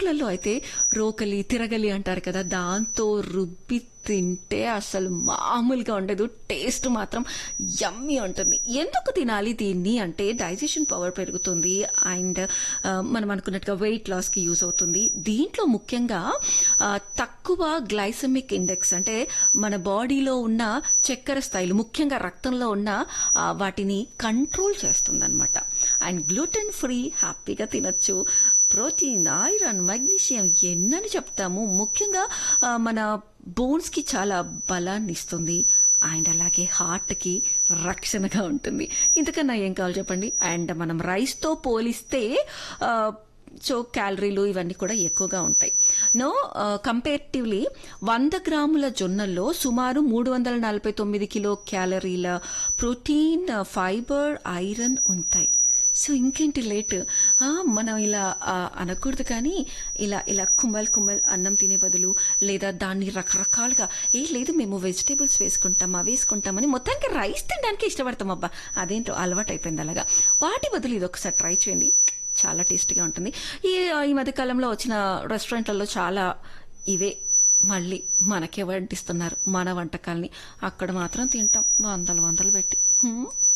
ఊర్లలో అయితే రోకలి తిరగలి అంటారు కదా దాంతో రుబ్బి తింటే అసలు మామూలుగా ఉండదు టేస్ట్ మాత్రం యమ్మీ ఉంటుంది ఎందుకు తినాలి దీన్ని అంటే డైజెషన్ పవర్ పెరుగుతుంది అండ్ మనం అనుకున్నట్టుగా వెయిట్ లాస్కి యూజ్ అవుతుంది దీంట్లో ముఖ్యంగా ఆ, తక్కువ గ్లైసమిక్ ఇండెక్స్ అంటే మన బాడీలో ఉన్న చక్కెర స్థాయిలు ముఖ్యంగా రక్తంలో ఉన్న ఆ, వాటిని కంట్రోల్ చేస్తుంది అనమాట అండ్ గ్లూటెన్ ఫ్రీ హ్యాపీగా తినచ్చు ప్రోటీన్ ఐరన్ మెగ్నీషియం ఎన్నని చెప్తాము ముఖ్యంగా ఆ, మన బోన్స్కి చాలా బలాన్ని ఇస్తుంది అండ్ అలాగే హార్ట్కి రక్షణగా ఉంటుంది ఇంతకన్నా ఏం కావాలి చెప్పండి అండ్ మనం రైస్తో పోలిస్తే ఆ, సో క్యాలరీలు ఇవన్నీ కూడా ఎక్కువగా ఉంటాయి నో కంపేరిటివ్లీ వంద గ్రాముల జొన్నల్లో సుమారు మూడు వందల నలభై తొమ్మిది కిలో క్యాలరీల ప్రోటీన్ ఫైబర్ ఐరన్ ఉంటాయి సో ఇంకేంటి లేట్ ఆ, మనం ఇలా ఆ, అనకూడదు కానీ ఇలా ఇలా కుమ్మల్ కుమ్మల్ అన్నం తినే బదులు లేదా దాన్ని రకరకాలుగా ఏ లేదు మేము వెజిటేబుల్స్ వేసుకుంటామా వేసుకుంటామని మొత్తానికి రైస్ తినడానికి ఇష్టపడతాం అబ్బా అదేంటో అలవాటు అయిపోయింది అలాగా వాటి బదులు ఇది ఒకసారి ట్రై చేయండి చాలా టేస్టీగా ఉంటుంది ఈ ఈ మధ్య కాలంలో వచ్చిన రెస్టారెంట్లలో చాలా ఇవే మళ్ళీ మనకే వడ్డిస్తున్నారు మన వంటకాల్ని అక్కడ మాత్రం తింటాం వందలు వందలు పెట్టి హ్మ్.